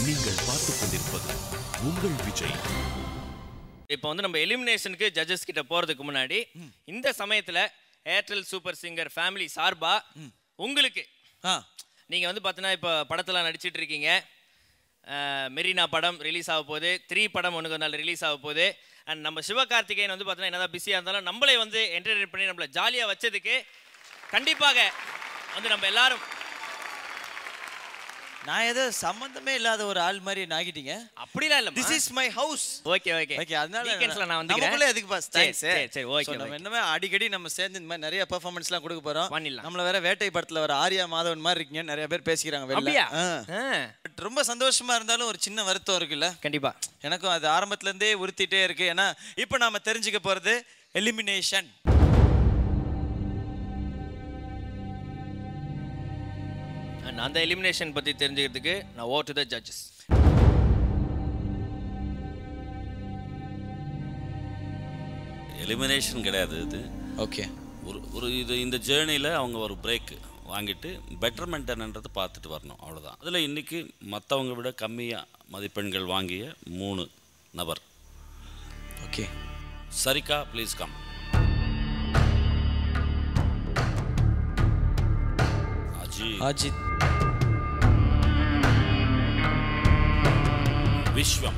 நீங்கள் பார்த்துக் கொண்டிருப்பது உங்கள் விஜய் இப்போ வந்து நம்ம எலிமினேஷனுக்கு ஜட்ஜஸ் கிட்ட போறதுக்கு முன்னாடி இந்த சமயத்துல ஏர்டெல் சூப்பர் சிங்கர் ஃபேமிலி சார்பா உங்களுக்கு ஆ நீங்க வந்து பார்த்தீங்கன்னா இப்போ படத்துல நடிச்சிட்டு இருக்கீங்க அஹ், மெரினா படம் ரிலீஸ் ஆக போகுது த்ரீ படம் ஒன்று நாள் ரிலீஸ் ஆக போகுது அண்ட் நம்ம சிவகார்த்திகேயன் வந்து பார்த்தீங்கன்னா என்னதான் பிஸியாக இருந்தாலும் நம்மளே வந்து என்டர்டெயின் பண்ணி நம்மளை ஜாலியாக வச்சதுக்கு கண்டிப்பாக வந்து நம்ம எல்லாரும் நான் ஏதோ சம்பந்தமே இல்லாத ஒரு ஆள் மாதிரி ஆகிட்டீங்க அப்படிலாம் இல்லை this is my house okay okay okay அதனால வீக்கெண்ட்ஸ்ல நான் நமக்குள்ளே வந்து எதுக்கு பாஸ் சரி தேங்க்ஸ் சரி சரி ஓகே நம்ம என்னமே அடிக்கடி நம்ம சேர்ந்து இந்த மாதிரி நிறைய பெர்ஃபார்மன்ஸ்லாம் கொடுக்க போறோம் பண்ணிடலாம். நம்மள வேற வேட்டை படத்துல வர ஆர்யா மாதவன் மாதிரி இருக்கீங்க நிறைய பேர் பேசிக்கிறாங்க வெளில அப்படியா ஆ. ஆ, But ரொம்ப சந்தோஷமா இருந்தாலும் ஒரு சின்ன வருத்தம் இருக்குல்ல கண்டிப்பா எனக்கும் அது ஆரம்பத்துல இருந்தே உறுத்திட்டே இருக்கு ஏன்னா இப்போ நாம தெரிஞ்சுக்க போறது எலிமினேஷன் அண்ட் அந்த எலிமினேஷன் பத்தி தெரிஞ்சுக்கிறதுக்கு நான் over to the judges elimination கிடையாது இது ஓகே ஒரு ஒரு இது இந்த ஜேர்னியில் அவங்க ஒரு பிரேக் வாங்கிட்டு பெட்டர்மெண்ட் என்னன்றது பார்த்துட்டு வரணும் அவ்வளோதான் அதில் இன்றைக்கி மற்றவங்க விட கம்மியாக மதிப்பெண்கள் வாங்கிய மூணு நபர் okay Sarika please come Aji Ajith Vishwam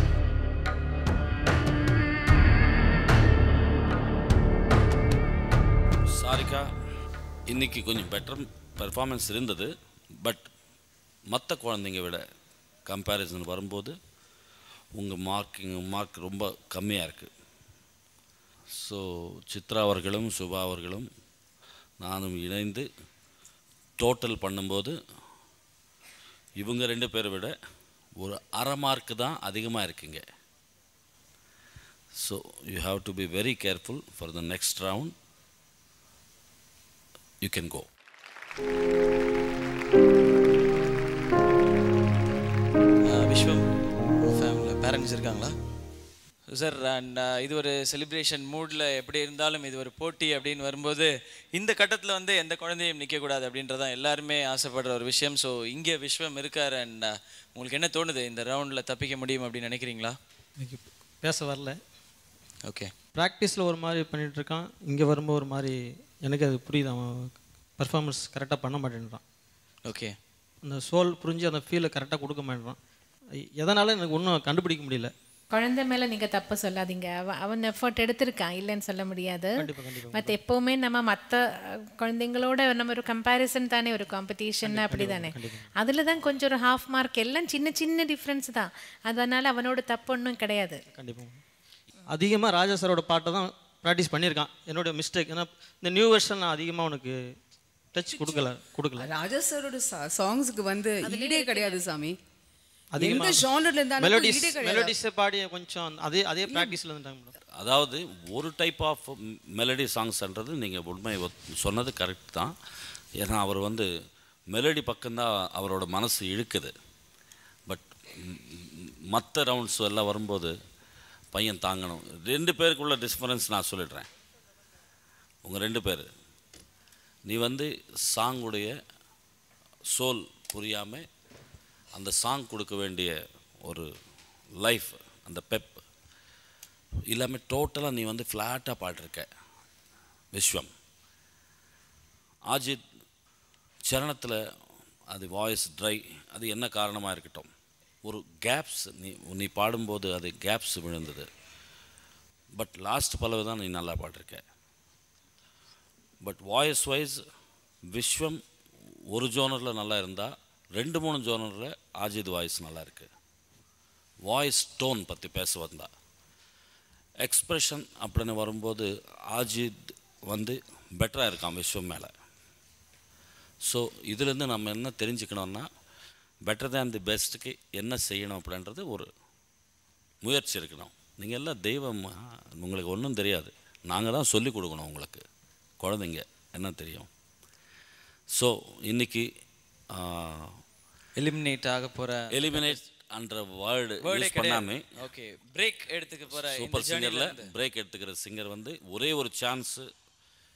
Sarika இன்னைக்கு கொஞ்சம் பெட்டர் பெர்ஃபார்மன்ஸ் இருந்தது பட் மற்ற குழந்தைங்க விட கம்பேரிசன் வரும்போது உங்கள் மார்க்கிங் மார்க் ரொம்ப கம்மியாக இருக்குது ஸோ சித்ரா அவர்களும் சுபா அவர்களும் நானும் இணைந்து டோட்டல் பண்ணும்போது இவங்க ரெண்டு பேரை விட ஒரு அரை மார்க்கு தான் அதிகமாக இருக்குங்க so you have to be very careful for the next round you can go Vishwam ஃபேமிலியில் பேரண்ட்ஸ் இருக்காங்களா சார் அண்ட் இது ஒரு செலிப்ரேஷன் மூடில் எப்படி இருந்தாலும் இது ஒரு போட்டி அப்படின்னு வரும்போது இந்த கட்டத்தில் வந்து எந்த குழந்தையும் நிற்கக்கூடாது அப்படின்றதான் எல்லாருமே ஆசைப்படுற ஒரு விஷயம் ஸோ இங்கே விஸ்வம் இருக்கார் அண்ட் உங்களுக்கு என்ன தோணுது இந்த ரவுண்டில் தப்பிக்க முடியும் அப்படின்னு நினைக்கிறீங்களா இன்னைக்கு பேச வரல ஓகே ப்ராக்டிஸில் ஒரு மாதிரி பண்ணிட்டு இருக்கான் இங்கே வரும்போது ஒரு மாதிரி எனக்கு அது புரியுது அவன் பர்ஃபார்மன்ஸ் கரெக்டாக பண்ண மாட்டேன்றான் ஓகே அந்த சோல் புரிஞ்சு அந்த ஃபீலை கரெக்டாக கொடுக்க மாட்டேறான் எதனால எனக்கு ஒன்றும் கண்டுபிடிக்க முடியல குழந்தை மேல நீங்க தப்பு சொல்லாதீங்க அவன் அவன் எஃபர்ட் எடுத்திருக்கான் இல்லைன்னு சொல்ல முடியாது கண்டிப்பாக கண்டிப்பாக மற்ற எப்பவுமே நம்ம மற்ற குழந்தைங்களோட நம்ம ஒரு கம்பேரிசன் தானே ஒரு காம்படிஷன் அப்படி தானே அதில் தான் கொஞ்சம் ஒரு ஹாஃப் மார்க் எல்லாம் சின்ன சின்ன டிஃப்ரென்ஸ் தான் அதனால அவனோட தப்பு ஒன்றும் கிடையாது கண்டிப்பாக அதிகமாக ராஜா சாரோட பாட்டை தான் ப்ராக்டிஸ் பண்ணியிருக்கான் என்னோட மிஸ்டேக் ஏன்னா இந்த நியூ வெர்ஷன் நான் அதிகமாக அவனுக்கு டச் கொடுக்கல கொடுக்கல ராஜா சாரோட சாங்ஸ்க்கு வந்து ஈடே கிடையாது சாமி எந்த அதிகமாக ஜானர்ல இருந்தாலும் மெலோடிஸ் ஈடே கிடையாது மெலோடிஸை பாடி கொஞ்சம் அதே அதே ப்ராக்டிஸில் இருந்துட்டாங்க மேடம் அதாவது ஒரு டைப் ஆஃப் மெலடி சாங்ஸ்ன்றது நீங்கள் உண்மை ஒத்- சொன்னது கரெக்ட் தான் ஏன்னா அவர் வந்து மெலடி பக்கம்தான் அவரோட மனசு இழுக்குது பட் மற்ற ரவுண்ட்ஸ் எல்லாம் வரும்போது பையன் தாங்கணும் ரெண்டு பேருக்குள்ள டிஃபரன்ஸ் நான் சொல்லிடுறேன் உங்கள் ரெண்டு பேர் நீ வந்து சாங்குடைய சோல் புரியாமல் அந்த சாங் கொடுக்க வேண்டிய ஒரு லைஃப் அந்த பெப் எல்லாமே டோட்டலாக நீ வந்து ஃப்ளாட்டாக பாடிருக்க விஸ்வம் ஆஜித் சரணத்தில் அது வாய்ஸ் ட்ரை அது என்ன காரணமாக இருக்கட்டும் ஒரு கேப்ஸ் நீ நீ பாடும்போது அது கேப்ஸ் விழுந்தது பட் லாஸ்ட் பலவு தான் நீ நல்லா பாடிருக்க பட் வாய்ஸ் வைஸ் விஸ்வம் ஒரு ஜோனரில் நல்லா இருந்தால் ரெண்டு மூணு ஜோனரில் ஆஜித் வாய்ஸ் நல்லா இருக்கு வாய்ஸ் டோன் பற்றி பேச வந்தா எக்ஸ்பிரஷன் அப்படின்னு வரும்போது ஆஜித் வந்து பெட்டராக இருக்கான் விஸ்வம் மேலே ஸோ இதுலேருந்து நம்ம என்ன தெரிஞ்சுக்கணும்னா பெட்டர் தேன் தி பெஸ்ட்டுக்கு என்ன செய்யணும் அப்படின்றது ஒரு முயற்சி இருக்கணும் நீங்கள் எல்லாம் தெய்வம் உங்களுக்கு ஒன்றும் தெரியாது நாங்கள் தான் சொல்லிக் கொடுக்கணும் உங்களுக்கு குழந்தைங்க என்ன தெரியும் ஸோ இன்னைக்கு எலிமினேட் ஆக போகிற எலிமினேட் என்ற வேர்டு வேர்டே யூஸ் பண்ணாமே கிடையாது ஓகே பிரேக் எடுத்துக்க போகிற சூப்பர் சிங்கரில் பிரேக் எடுத்துக்கிற சிங்கர் வந்து ஒரே ஒரு சான்ஸு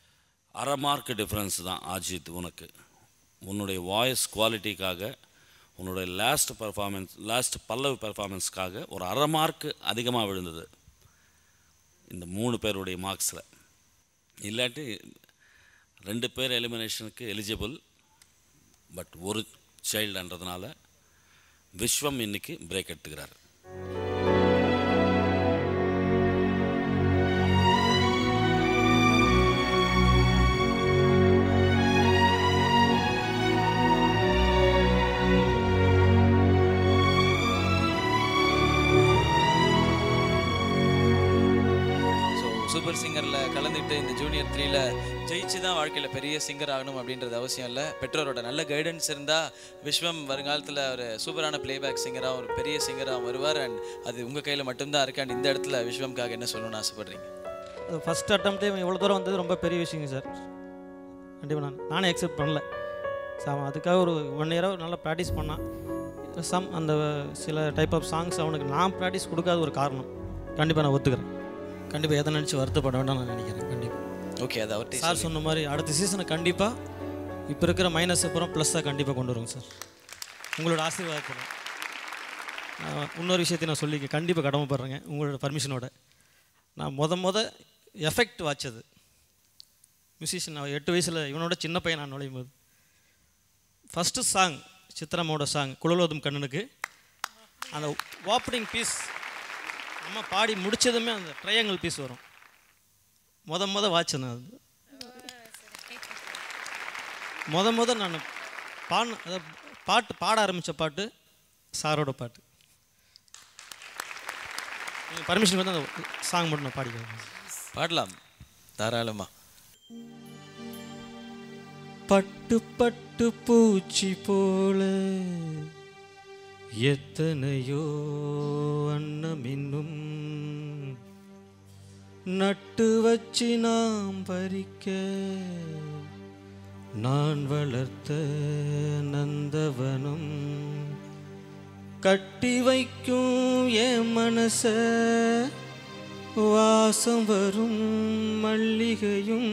அரை மார்க் டிஃப்ரென்ஸ் தான் ஆஜித் உனக்கு உன்னுடைய வாய்ஸ் குவாலிட்டிக்காக உன்னோட லாஸ்ட் பர்ஃபார்மன்ஸ் லாஸ்ட் பல்லவ் பர்ஃபார்மன்ஸ்க்காக ஒரு அரை மார்க்கு அதிகமாக விழுந்தது இந்த மூணு பேருடைய மார்க்ஸில் இல்லாட்டி ரெண்டு பேர் எலிமினேஷனுக்கு எலிஜிபிள் பட் ஒரு சைல்டுன்றதுனால விஸ்வம் இன்னைக்கு பிரேக் எடுத்துக்கிறார் ஸோ சூப்பர் சிங்கரில் கலந்துக்கிட்டு இந்த ஜூனியர் த்ரீல ஜெயிச்சு தான் வாழ்க்கையில் பெரிய சிங்கர் ஆகணும் அப்படின்றது அவசியம் இல்லை பெற்றோரோட நல்ல கைடன்ஸ் இருந்தால் விஸ்வம் வருங்காலத்தில் ஒரு சூப்பரான பிளேபேக் சிங்கராக ஒரு பெரிய சிங்கராக வருவார் அண்ட் அது உங்கள் கையில் மட்டும்தான் இருக்கு அண்ட் இந்த இடத்துல விஸ்வம்காக என்ன சொல்லணும்னு ஆசைப்படுறீங்க ஃபஸ்ட் அட்டம்ப்டே இவ்வளோ தூரம் வந்தது ரொம்ப பெரிய விஷயங்க சார் கண்டிப்பாக நான் நானே அக்செப்ட் பண்ணல ஸோ அவன் அதுக்காக ஒரு ஒன் இயராக நல்லா ப்ராக்டிஸ் பண்ணான் சம் அந்த சில டைப் ஆஃப் சாங்ஸ் அவனுக்கு நான் ப்ராக்டிஸ் கொடுக்காத ஒரு காரணம் கண்டிப்பாக நான் ஒத்துக்கிறேன் கண்டிப்பாக எதை நினச்சி வருத்தப்பட வேண்டாம் நான் நினைக்கிறேன் கண்டிப்பாக ஓகே அது அவர்கிட்ட சார் சொன்ன மாதிரி அடுத்த சீசனை கண்டிப்பாக இப்போ இருக்கிற மைனஸ் அப்புறம் ப்ளஸ்ஸாக கண்டிப்பாக கொண்டு வருவோங்க சார் உங்களோட ஆசீர்வாதத்தில் நான் இன்னொரு விஷயத்தையும் நான் சொல்லிக்க கண்டிப்பாக கடமைப்படுறேங்க உங்களோட பர்மிஷனோட நான் முத முத எஃபெக்ட் வாட்சது மியூசிஷியன் நான் எட்டு வயசில் இவனோட சின்ன பையன் நான் நுழையும் போது ஃபஸ்ட்டு சாங் சித்ராமாவோட சாங் குழலோதும் கண்ணனுக்கு அந்த ஓப்பனிங் பீஸ் நம்ம பாடி முடிச்சதுமே அந்த ட்ரையாங்கிள் பீஸ் வரும் முத முத வாட்சேன் அது முத முத நான் பாடின அதாவது பாட்டு பாட ஆரம்பித்த பாட்டு சாரோட பாட்டு நீங்கள் பர்மிஷன் வந்து அந்த சாங் மட்டும் நான் பாடிக்கிறேன் பாடலாம் தாராளமாக பட்டு பட்டு பூச்சி போல எத்தனையோ அன்னம் இன்னும் நட்டு வச்சு நாம் பறிக்க நான் வளர்த்த நந்தவனம் கட்டி வைக்கும் என் மனச வாசம் வரும் மல்லிகையும்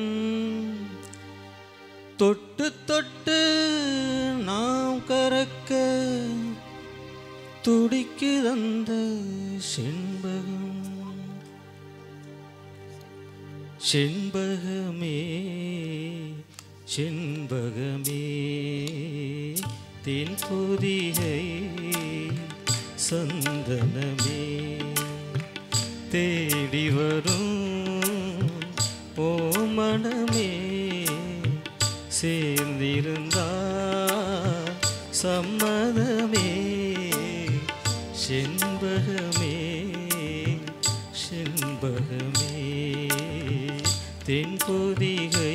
தொட்டு தொட்டு நாம் கறக்க துடிக்குதந்த செண்பகம் செண்பகமே செண்பகமே தென் பொதிகை சந்தனமே தேடி வரும் ஓ மனமே சேர்ந்திருந்தா சம்மதமே செண்பகமே செண்பகமே தென்பொதிகை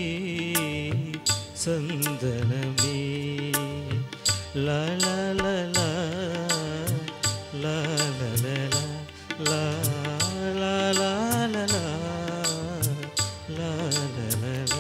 சந்தனமே லா லா லா லா லா லா லா லா லா லா லா லா லா லா லா லா